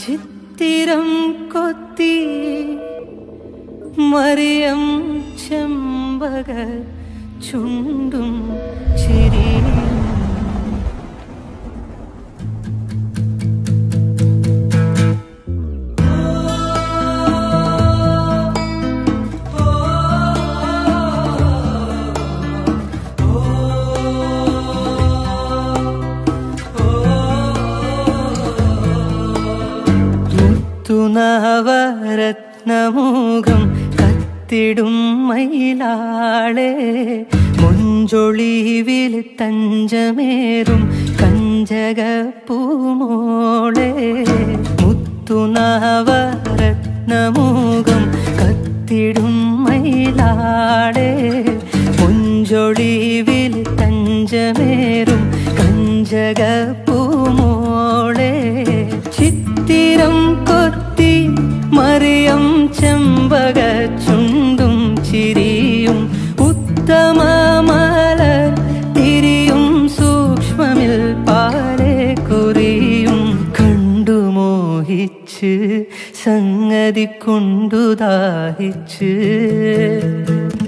ചിത്തിരം കൊത്തി മറിയം ചെമ്പക ചുണ്ടും ചിരിയും മുത്തുനവരത്നമുഖം കത്തിടും മയിലാളെ മുഞ്ചൊളിവിൽ തഞ്ചമേറും കഞ്ചക പൂമോളെ മുത്തുനവരത്നമുഖം കത്തിടും മയിലാളെ മുഞ്ചൊളിവിൽ തഞ്ചമേറും കഞ്ചക പൂമോളെ ചിത്തിരം കൊത്തി മറിയം ചെമ്പക ചുണ്ടും ചിരിയും ഉത്തമ മലർ തിരിയും സൂക്ഷ്മമിൽ പാലെ കുറിയും കണ്ടു മോഹിച്ച് സംഗതി കൊണ്ടു ദാഹിച്ച്